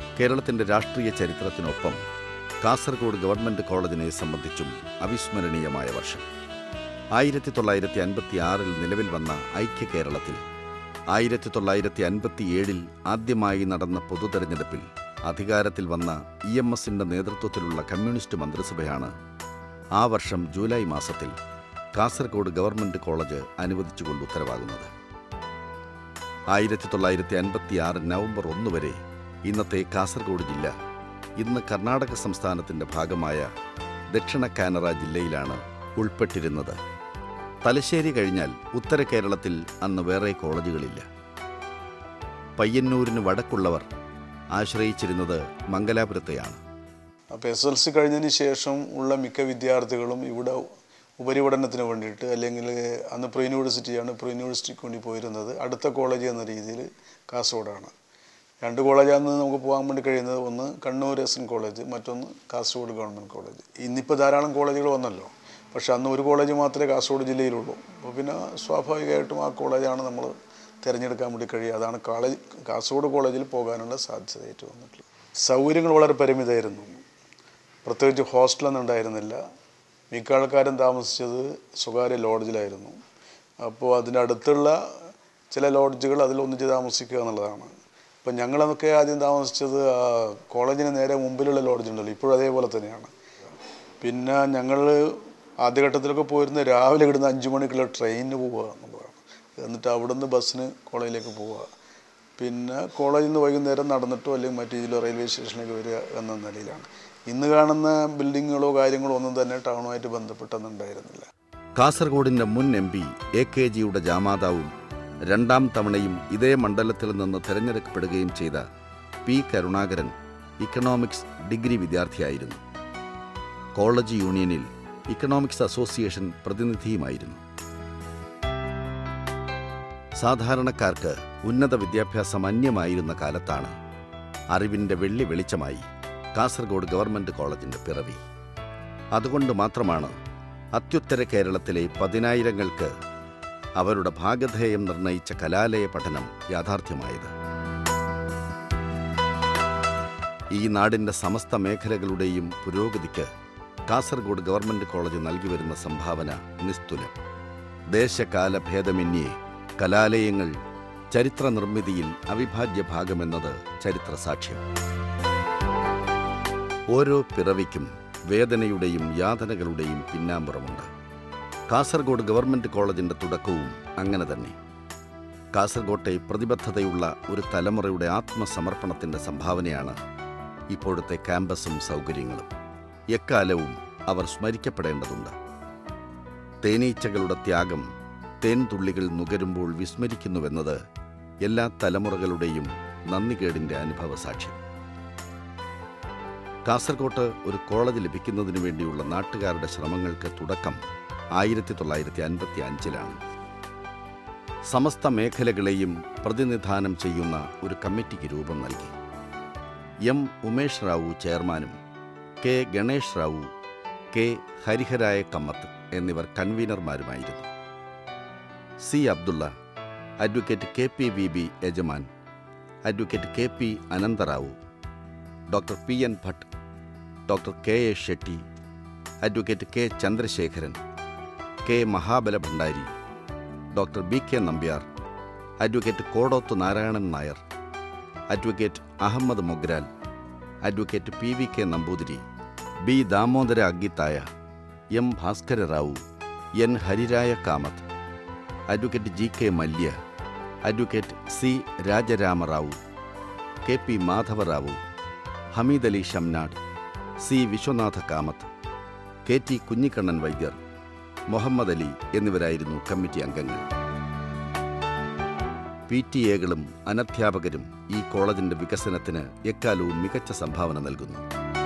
കേരളത്തിൻ്റെ രാഷ്ട്രീയ ചരിത്രത്തിനൊപ്പം കാസർഗോഡ് ഗവൺമെൻറ് കോളേജിനെ സംബന്ധിച്ചും അവിസ്മരണീയമായ വർഷം ആയിരത്തി തൊള്ളായിരത്തി അൻപത്തി ആറിൽ നിലവിൽ വന്ന ഐക്യ കേരളത്തിൽ ആയിരത്തി തൊള്ളായിരത്തി അൻപത്തി ഏഴിൽ ആദ്യമായി നടന്ന പൊതുതെരഞ്ഞെടുപ്പിൽ അധികാരത്തിൽ വന്ന ഇ എം എസിൻ്റെ നേതൃത്വത്തിലുള്ള കമ്മ്യൂണിസ്റ്റ് മന്ത്രിസഭയാണ് ആ വർഷം ജൂലൈ മാസത്തിൽ കാസർഗോഡ് ഗവൺമെൻറ് കോളേജ് അനുവദിച്ചുകൊണ്ട് ഉത്തരവാകുന്നത് ആയിരത്തി തൊള്ളായിരത്തി അൻപത്തി ആറ് നവംബർ ഒന്ന് വരെ ഇന്നത്തെ കാസർഗോഡ് ജില്ല ഇന്ന് കർണാടക സംസ്ഥാനത്തിൻ്റെ ഭാഗമായ ദക്ഷിണ കാനറ ജില്ലയിലാണ് ഉൾപ്പെട്ടിരുന്നത് തലശ്ശേരി കഴിഞ്ഞാൽ ഉത്തര കേരളത്തിൽ അന്ന് വേറെ കോളേജുകളില്ല പയ്യന്നൂരിന് വടക്കുള്ളവർ ആശ്രയിച്ചിരുന്നത് മംഗലാപുരത്തെയാണ് അപ്പോൾ എസ് എൽ സി കഴിഞ്ഞതിന് ശേഷം ഉള്ള മിക്ക വിദ്യാർത്ഥികളും ഇവിടെ ഉപരിപഠനത്തിന് വേണ്ടിയിട്ട് അല്ലെങ്കിൽ അന്ന് പ്രീ യൂണിവേഴ്സിറ്റിയാണ് പ്രീ യൂണിവേഴ്സിറ്റിക്ക് വേണ്ടി പോയിരുന്നത് അടുത്ത കോളേജ് എന്ന രീതിയിൽ കാസർഗോഡാണ് രണ്ട് കോളേജാണ് നമുക്ക് പോകാൻ വേണ്ടി കഴിയുന്നത് ഒന്ന് കണ്ണൂർ എസ് എൻ കോളേജ് മറ്റൊന്ന് കാസർഗോഡ് ഗവൺമെൻറ് കോളേജ് ഇന്നിപ്പോൾ ധാരാളം കോളേജുകൾ വന്നല്ലോ പക്ഷെ അന്ന് ഒരു കോളേജ് മാത്രമേ കാസർഗോഡ് ജില്ലയിലുള്ളൂ അപ്പോൾ പിന്നെ സ്വാഭാവികമായിട്ടും ആ കോളേജാണ് നമ്മൾ തിരഞ്ഞെടുക്കാൻ വേണ്ടി കഴിയുക അതാണ് കോളേജ് കാസർഗോഡ് കോളേജിൽ പോകാനുള്ള സാധ്യതയായിട്ട് വന്നിട്ടുള്ളത് സൗകര്യങ്ങൾ വളരെ പരിമിതമായിരുന്നു പ്രത്യേകിച്ച് ഹോസ്റ്റലൊന്നും ഉണ്ടായിരുന്നില്ല മിക്ക ആൾക്കാരും താമസിച്ചത് സ്വകാര്യ ലോഡ്ജിലായിരുന്നു അപ്പോൾ അതിനടുത്തുള്ള ചില ലോഡ്ജുകൾ അതിലൊന്നിച്ച് താമസിക്കുക എന്നുള്ളതാണ് ഇപ്പം ഞങ്ങളൊക്കെ ആദ്യം താമസിച്ചത് ആ കോളേജിന് നേരെ മുമ്പിലുള്ള ലോഡ്ജ് ഉണ്ടല്ലോ ഇപ്പോഴും അതേപോലെ തന്നെയാണ് പിന്നെ ഞങ്ങൾ ആദ്യഘട്ടത്തിലൊക്കെ പോയിരുന്ന രാവിലെ ഇവിടുന്ന് അഞ്ച് മണിക്കുള്ള ട്രെയിനിന് പോവുക എന്നുള്ളതാണ് എന്നിട്ട് അവിടുന്ന് ബസ്സിന് കോളേജിലേക്ക് പോവുക പിന്നെ കോളേജിൽ നിന്ന് വൈകുന്നേരം നടന്നിട്ടോ അല്ലെങ്കിൽ മറ്റു രീതിയിലോ റെയിൽവേ സ്റ്റേഷനിലേക്ക് വരിക എന്ന നിലയിലാണ് ഇന്ന് കാണുന്ന ബിൽഡിങ്ങുകളോ കാര്യങ്ങളോ ഒന്നും തന്നെ ടൗണുമായിട്ട് ബന്ധപ്പെട്ടൊന്നും ഉണ്ടായിരുന്നില്ല കാസർഗോഡിന്റെ മുൻ എം പി എ കെ ജിയുടെ ജാമാതാവും രണ്ടാം തവണയും ഇതേ മണ്ഡലത്തിൽ നിന്ന് തെരഞ്ഞെടുക്കപ്പെടുകയും ചെയ്ത പി കരുണാകരൻ ഇക്കണോമിക്സ് ഡിഗ്രി വിദ്യാർത്ഥിയായിരുന്നു കോളേജ് യൂണിയനിൽ ഇക്കണോമിക്സ് അസോസിയേഷൻ പ്രതിനിധിയുമായിരുന്നു സാധാരണക്കാർക്ക് ഉന്നത വിദ്യാഭ്യാസം അന്യമായിരുന്ന കാലത്താണ് അറിവിൻ്റെ വെള്ളി വെളിച്ചമായി കാസർഗോഡ് ഗവൺമെൻറ് കോളേജിൻ്റെ പിറവി അതുകൊണ്ട് മാത്രമാണ് അത്യുത്തര കേരളത്തിലെ പതിനായിരങ്ങൾക്ക് അവരുടെ ഭാഗധേയം നിർണയിച്ച കലാലയ പഠനം യാഥാർത്ഥ്യമായത് ഈ നാടിൻ്റെ സമസ്ത മേഖലകളുടെയും പുരോഗതിക്ക് കാസർഗോഡ് ഗവൺമെൻറ് കോളേജ് നൽകി വരുന്ന സംഭാവന നിസ്തുലം ദേശകാല ഭേദമന്യേ കലാലയങ്ങൾ ചരിത്ര നിർമ്മിതിയിൽ അവിഭാജ്യ ഭാഗമെന്നത് ചരിത്ര സാക്ഷ്യം ഓരോ പിറവിക്കും വേദനയുടെയും യാതനകളുടെയും പിന്നാമ്പുറമുണ്ട് കാസർഗോഡ് ഗവൺമെൻറ് കോളേജിൻ്റെ തുടക്കവും അങ്ങനെ തന്നെ കാസർഗോട്ടെ പ്രതിബദ്ധതയുള്ള ഒരു തലമുറയുടെ ആത്മസമർപ്പണത്തിൻ്റെ സംഭാവനയാണ് ഇപ്പോഴത്തെ ക്യാമ്പസും സൗകര്യങ്ങളും എക്കാലവും അവർ സ്മരിക്കപ്പെടേണ്ടതുണ്ട് തേനീച്ചകളുടെ ത്യാഗം തേൻതുള്ളികൾ നുകരുമ്പോൾ വിസ്മരിക്കുന്നുവെന്നത് എല്ലാ തലമുറകളുടെയും നന്ദികേടിൻ്റെ അനുഭവ സാക്ഷ്യം കാസർകോട്ട് ഒരു കോളേജ് ലഭിക്കുന്നതിനു വേണ്ടിയുള്ള നാട്ടുകാരുടെ ശ്രമങ്ങൾക്ക് തുടക്കം ആയിരത്തി തൊള്ളായിരത്തി അൻപത്തി അഞ്ചിലാണ് സമസ്ത മേഖലകളെയും പ്രതിനിധാനം ചെയ്യുന്ന ഒരു കമ്മിറ്റിക്ക് രൂപം നൽകി എം ഉമേഷ് റാവു ചെയർമാനും കെ ഗണേഷ് റാവു കെ ഹരിഹരായ കമ്മത്ത് എന്നിവർ കൺവീനർമാരുമായിരുന്നു C Abdulla advocate K P V B Yajaman advocate K P Anantharao doctor P N Bhat doctor K A Shetty advocate K Chandrasekharan K Mahabala Bhandari doctor B K Nambiar advocate Kodoth Narayanan Nair advocate Ahmed Mogral advocate P V K Namboothiri B Damodara Aggithaya M Bhaskara Rao N Hariraya Kamath advocate G K Mallya advocate C രാജരാമറാവു K P Madhavarao Hameed Ali Shamnad C Vishwanatha Kamath K T Kunhikannan Vaidyar Muhammad Ali എന്നിവരായിരുന്നു committee അംഗങ്ങൾ P T എകളും അനധ്യാപകരും ഈ കോളേജിന്റെ വികസനത്തിന് എക്കാലവും മികച്ച സംഭാവന നൽകുന്നു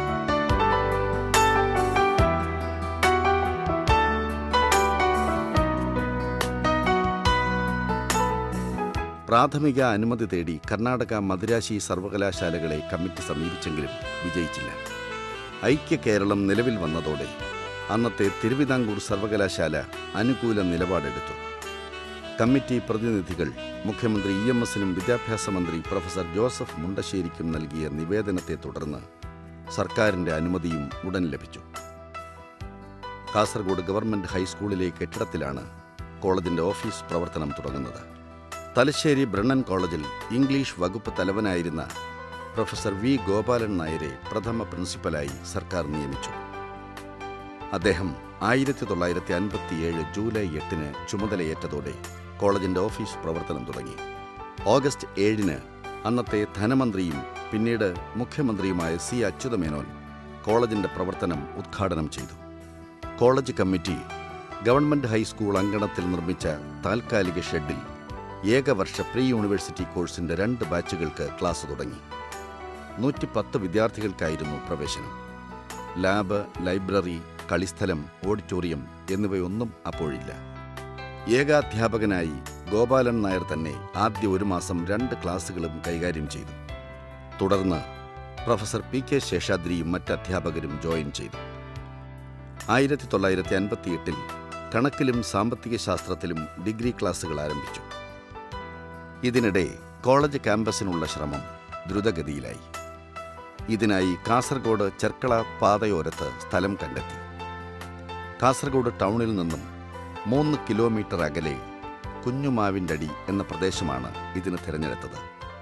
പ്രാഥമിക അനുമതി തേടി കർണാടക മദിരാശി സർവകലാശാലകളെ കമ്മിറ്റി സമീപിച്ചെങ്കിലും വിജയിച്ചില്ല ഐക്യ കേരളം നിലവിൽ വന്നതോടെ അന്നത്തെ തിരുവിതാംകൂർ സർവകലാശാല അനുകൂല നിലപാടെടുത്തു കമ്മിറ്റി പ്രതിനിധികൾ മുഖ്യമന്ത്രി ഇ എം എസിനും വിദ്യാഭ്യാസ മന്ത്രി പ്രൊഫസർ ജോസഫ് മുണ്ടശ്ശേരിക്കും നൽകിയ നിവേദനത്തെ തുടർന്ന് സർക്കാരിന്റെ അനുമതിയും ഉടൻ ലഭിച്ചു കാസർഗോഡ് ഗവൺമെന്റ് ഹൈസ്കൂളിലെ കെട്ടിടത്തിലാണ് കോളേജിന്റെ ഓഫീസ് പ്രവർത്തനം തുടങ്ങുന്നത് തലശ്ശേരി ബ്രണ്ണൻ കോളേജിൽ ഇംഗ്ലീഷ് വകുപ്പ് തലവനായിരുന്ന പ്രൊഫസർ വി ഗോപാലൻ നായരെ പ്രഥമ പ്രിൻസിപ്പലായി സർക്കാർ നിയമിച്ചു അദ്ദേഹം ആയിരത്തി തൊള്ളായിരത്തി അൻപത്തിയേഴ് ജൂലൈ എട്ടിന് ചുമതലയേറ്റതോടെ കോളേജിന്റെ ഓഫീസ് പ്രവർത്തനം തുടങ്ങി ഓഗസ്റ്റ് ഏഴിന് അന്നത്തെ ധനമന്ത്രിയും പിന്നീട് മുഖ്യമന്ത്രിയുമായ സി അച്യുതമേനോൻ കോളേജിന്റെ പ്രവർത്തനം ഉദ്ഘാടനം ചെയ്തു കോളേജ് കമ്മിറ്റി ഗവൺമെന്റ് ഹൈസ്കൂൾ അങ്കണത്തിൽ നിർമ്മിച്ച താൽക്കാലിക ഷെഡിൽ ഏകവർഷ പ്രീ യൂണിവേഴ്സിറ്റി കോഴ്സിന്റെ രണ്ട് ബാച്ചുകൾക്ക് ക്ലാസ് തുടങ്ങി നൂറ്റി പത്ത് വിദ്യാർത്ഥികൾക്കായിരുന്നു പ്രവേശനം ലാബ് ലൈബ്രറി കളിസ്ഥലം ഓഡിറ്റോറിയം എന്നിവയൊന്നും അപ്പോഴില്ല ഏകാധ്യാപകനായി ഗോപാലൻ നായർ തന്നെ ആദ്യ ഒരു മാസം രണ്ട് ക്ലാസ്സുകളും കൈകാര്യം ചെയ്തു തുടർന്ന് പ്രൊഫസർ പി കെ ശേഷാദ്രിയും മറ്റ് അധ്യാപകരും ജോയിൻ ചെയ്തു ആയിരത്തി തൊള്ളായിരത്തി അൻപത്തിയെട്ടിൽ കണക്കിലും സാമ്പത്തിക ശാസ്ത്രത്തിലും ഡിഗ്രി ക്ലാസുകൾ ആരംഭിച്ചു ഇതിനിടെ കോളേജ് ക്യാമ്പസിനുള്ള ശ്രമം ദ്രുതഗതിയിലായി ഇതിനായി കാസർഗോഡ് ചെർക്കള പാതയോരത്ത് സ്ഥലം കണ്ടെത്തി കാസർഗോഡ് ടൗണിൽ നിന്നും മൂന്ന് കിലോമീറ്റർ അകലെ കുഞ്ഞുമാവിൻ്റടി എന്ന പ്രദേശമാണ് ഇതിന് തിരഞ്ഞെടുത്തത്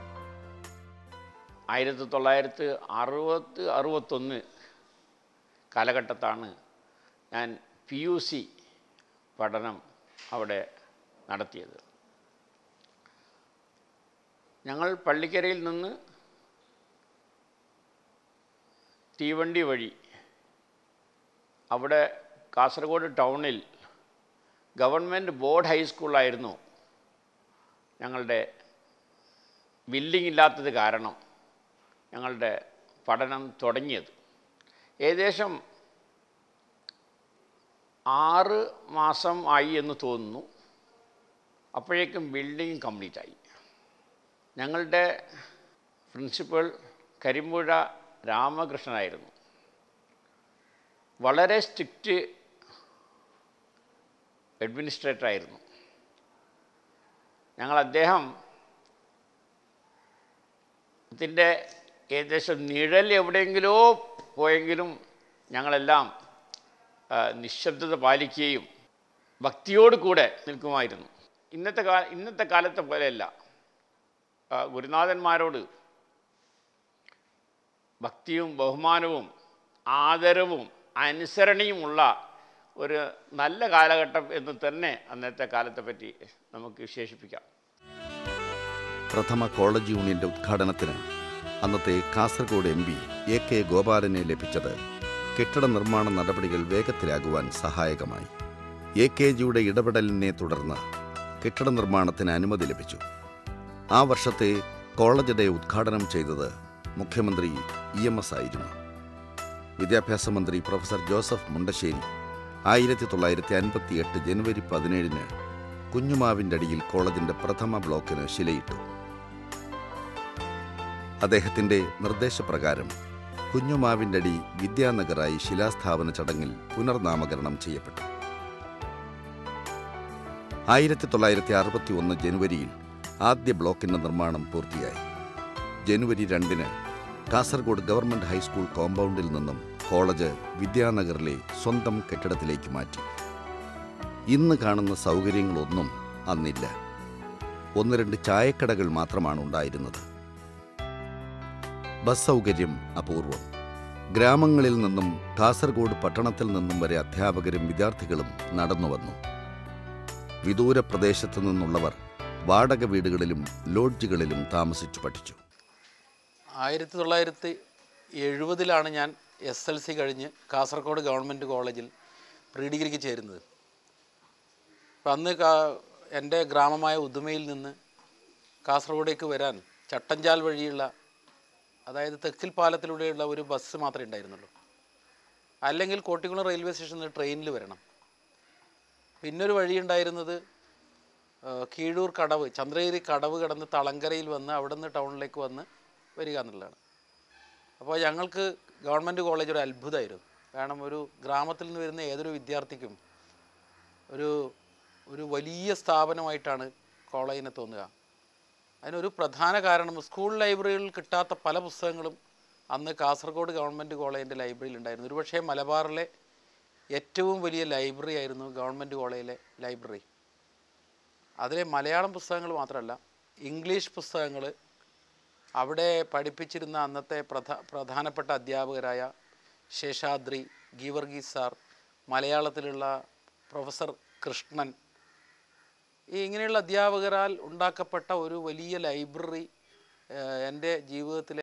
ആയിരത്തി തൊള്ളായിരത്തി അറുപത്ത് അറുപത്തൊന്ന് കാലഘട്ടത്താണ് ഞാൻ പി യു സി പഠനം അവിടെ നടത്തിയത് ഞങ്ങൾ പള്ളിക്കരയിൽ നിന്ന് തീവണ്ടി വഴി അവിടെ കാസർഗോഡ് ടൗണിൽ ഗവൺമെൻറ് ബോർഡ് ഹൈസ്കൂളായിരുന്നു ഞങ്ങളുടെ ബിൽഡിംഗ് ഇല്ലാത്തത് കാരണം ഞങ്ങളുടെ പഠനം തുടങ്ങിയത് ഏകദേശം ആറ് മാസം ആയി എന്ന് തോന്നുന്നു അപ്പോഴേക്കും ബിൽഡിംഗ് കംപ്ലീറ്റ് ആയി ഞങ്ങളുടെ പ്രിൻസിപ്പൽ കരിമ്പുഴ രാമകൃഷ്ണനായിരുന്നു വളരെ സ്ട്രിക്റ്റ് അഡ്മിനിസ്ട്രേറ്റർ ആയിരുന്നു ഞങ്ങൾ അദ്ദേഹം ഇതിൻ്റെ ഏകദേശം നിഴൽ എവിടെയെങ്കിലോ പോയെങ്കിലും ഞങ്ങളെല്ലാം ആ, നിശബ്ദത പാലിക്കുകയും ഭക്തിയോട് കൂടെ നിൽക്കുമായിരുന്നു ഇന്നത്തെ കാ ഇന്നത്തെ കാലത്തെ പോലെയല്ല ആ, ഗുരുനാഥന്മാരോട് ഭക്തിയും ബഹുമാനവും ആദരവും അനുസരണയുമുള്ള ഒരു നല്ല കാലഘട്ടം എന്ന് തന്നെ അന്നത്തെ കാലത്തെ പറ്റി നമുക്ക് വിശേഷിപ്പിക്കാം പ്രഥമ കോളേജ് യൂണിയന്റെ ഉദ്ഘാടനത്തിന് അന്നത്തെ Kasaragod M P A K ഗോപാലനെ ലഭിച്ചത് കെട്ടിട നിർമ്മാണ നടപടികൾ വേഗത്തിലാകുവാൻ സഹായകമായി എ കെ ജിയുടെ ഇടപെടലിനെ തുടർന്ന് കെട്ടിട നിർമ്മാണത്തിന് അനുമതി ലഭിച്ചു ആ വർഷത്തെ കോളേജ് ഡേ ഉദ്ഘാടനം ചെയ്തത് മുഖ്യമന്ത്രി ഇ എം എസ് ആയിരുന്നു വിദ്യാഭ്യാസ മന്ത്രി പ്രൊഫസർ ജോസഫ് മുണ്ടശ്ശേരി ആയിരത്തി തൊള്ളായിരത്തി അൻപത്തി എട്ട് ജനുവരി പതിനേഴിന് കുഞ്ഞുമാവിൻ്റെ അടിയിൽ കോളേജിന്റെ പ്രഥമ ബ്ലോക്കിന് ശിലയിട്ടു അദ്ദേഹത്തിന്റെ നിർദ്ദേശപ്രകാരം കുഞ്ഞുമാവിൻ്റെ അടി വിദ്യാനഗറായി ശിലാസ്ഥാപന ചടങ്ങിൽ പുനർനാമകരണം ചെയ്യപ്പെട്ടു ആയിരത്തി തൊള്ളായിരത്തി അറുപത്തി ഒന്ന് ജനുവരിയിൽ ആദ്യ ബ്ലോക്കിന്റെ നിർമ്മാണം പൂർത്തിയായി ജനുവരി രണ്ടിന് കാസർഗോഡ് ഗവൺമെന്റ് ഹൈസ്കൂൾ കോമ്പൗണ്ടിൽ നിന്നും കോളേജ് വിദ്യാനഗറിലെ സ്വന്തം കെട്ടിടത്തിലേക്ക് മാറ്റി ഇന്ന് കാണുന്ന സൗകര്യങ്ങളൊന്നും അന്നില്ല ഒന്ന് രണ്ട് ചായക്കടകൾ മാത്രമാണ് ഉണ്ടായിരുന്നത് ബസ് സൗകര്യം അപൂർവം ഗ്രാമങ്ങളിൽ നിന്നും കാസർഗോഡ് പട്ടണത്തിൽ നിന്നും വരെ അധ്യാപകരും വിദ്യാർത്ഥികളും നടന്നു വന്നു വിദൂര പ്രദേശത്തു നിന്നുള്ളവർ വാടക വീടുകളിലും ലോഡ്ജുകളിലും താമസിച്ചു പഠിച്ചു ആയിരത്തി തൊള്ളായിരത്തി എഴുപതിലാണ് ഞാൻ എസ് എൽ സി കഴിഞ്ഞ് കാസർഗോഡ് ഗവൺമെൻറ് കോളേജിൽ പ്രീ ഡിഗ്രിക്ക് ചേരുന്നത് അപ്പം അന്ന് കാ എൻ്റെ ഗ്രാമമായ ഉദുമയിൽ നിന്ന് കാസർഗോഡേക്ക് വരാൻ ചട്ടഞ്ചാൽ വഴിയുള്ള അതായത് തെക്കിൽ പാലത്തിലൂടെയുള്ള ഒരു ബസ് മാത്രമേ ഉണ്ടായിരുന്നുള്ളൂ അല്ലെങ്കിൽ കോട്ടിക്കുളം റെയിൽവേ സ്റ്റേഷനിൽ നിന്ന് ട്രെയിനിൽ വരണം പിന്നൊരു വഴി ഉണ്ടായിരുന്നത് ആ, കീഴൂർ കടവ് ചന്ദ്രഗിരി കടവ് കടന്ന് തളങ്കരയിൽ വന്ന് അവിടെ നിന്ന് ടൗണിലേക്ക് വന്ന് വരിക എന്നുള്ളതാണ് അപ്പോൾ ഞങ്ങൾക്ക് ഗവൺമെൻറ് കോളേജ് ഒരു അത്ഭുതമായിരുന്നു കാരണം ഒരു ഗ്രാമത്തിൽ നിന്ന് വരുന്ന ഏതൊരു വിദ്യാർത്ഥിക്കും ഒരു ഒരു വലിയ സ്ഥാപനമായിട്ടാണ് കോളേജിനെ തോന്നുക അതിനൊരു പ്രധാന കാരണം സ്കൂൾ ലൈബ്രറികളിൽ കിട്ടാത്ത പല പുസ്തകങ്ങളും അന്ന് കാസർഗോഡ് ഗവൺമെൻറ് കോളേജിൻ്റെ ലൈബ്രറിയിൽ ഉണ്ടായിരുന്നു ഒരുപക്ഷേ മലബാറിലെ ഏറ്റവും വലിയ ലൈബ്രറി ആയിരുന്നു ഗവൺമെൻറ് കോളേജിലെ ലൈബ്രറി അതിലെ മലയാളം പുസ്തകങ്ങൾ മാത്രമല്ല ഇംഗ്ലീഷ് പുസ്തകങ്ങൾ അവിടെ പഠിപ്പിച്ചിരുന്ന അന്നത്തെ പ്രധാ പ്രധാനപ്പെട്ട അധ്യാപകരായ ശേഷാദ്രി ഗീവർഗീസ് സാർ മലയാളത്തിലുള്ള പ്രൊഫസർ കൃഷ്ണൻ ഈ ഇങ്ങനെയുള്ള അധ്യാപകരാൽ ഉണ്ടാക്കപ്പെട്ട ഒരു വലിയ ലൈബ്രറി എൻ്റെ ജീവിതത്തിലെ